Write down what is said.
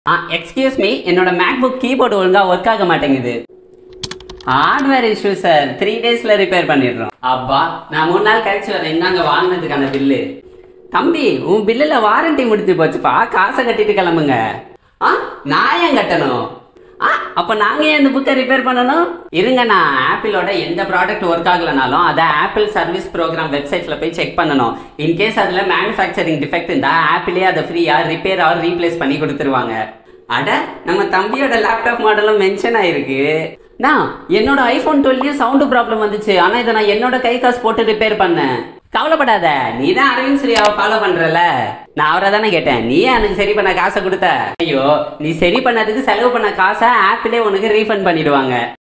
ஆ excuse me என்னோட MacBook keyboard ஒழுங்கா work ஆக மாட்டேங்குது ஹார்ட்வேர் இஷ்யூ சார் த்ரீ டேஸ்ல ரிப்பேர் பண்ணிடுறோம் அப்பா நான் மூணு நாள் கழிச்சு வரேன் இந்தாங்க வாங்கினதுக்கான பில்லு தம்பி உன் பில்லுல வாரண்டி முடிஞ்சு போச்சுப்பா காசை கட்டிட்டு கிளம்புங்க ஆ நான் ஏன் கட்டணும் ஆ அப்ப நாங்க ஏன் இந்த புக்கை ரிப்பேர் பண்ணணும் இருங்க நான் ஆப்பிளோட எந்த ப்ராடக்ட் ஒர்க் ஆகலனாலும் அதை ஆப்பிள் சர்வீஸ் ப்ரோக்ராம் வெப்சைட்ல போய் செக் பண்ணணும் இன்கேஸ் அதுல மேனுஃபேக்சரிங் டிஃபெக்ட் இருந்தா ஆப்பிளே அதை ஃப்ரீயா ரிப்பேர் ஆர் ரீப்ளேஸ் பண்ணி கொடுத்துருவாங்க அட நம்ம தம்பியோட லேப்டாப் மாடலும் மென்ஷன் ஆயிருக்கு நான் என்னோட ஐபோன் டுவெல்லையும் சவுண்டு ப்ராப்ளம் வந்துச்சு ஆனா இதை நான் என்னோட கை காசு போட்டு ரிப்பேர் பண்ணேன் கவலைப்படாத நீ தான் அரவிந்த் ஸ்ரீயாவை ஃபாலோ பண்றல நான் அவரை தானே கேட்டேன் நீ எனக்கு சரி பண்ண காசை கொடுத்த ஐயோ நீ சரி பண்ணதுக்கு செலவு பண்ண காசை ஆப்பிளே உனக்கு ரீஃபண்ட் பண்ணிடுவாங்க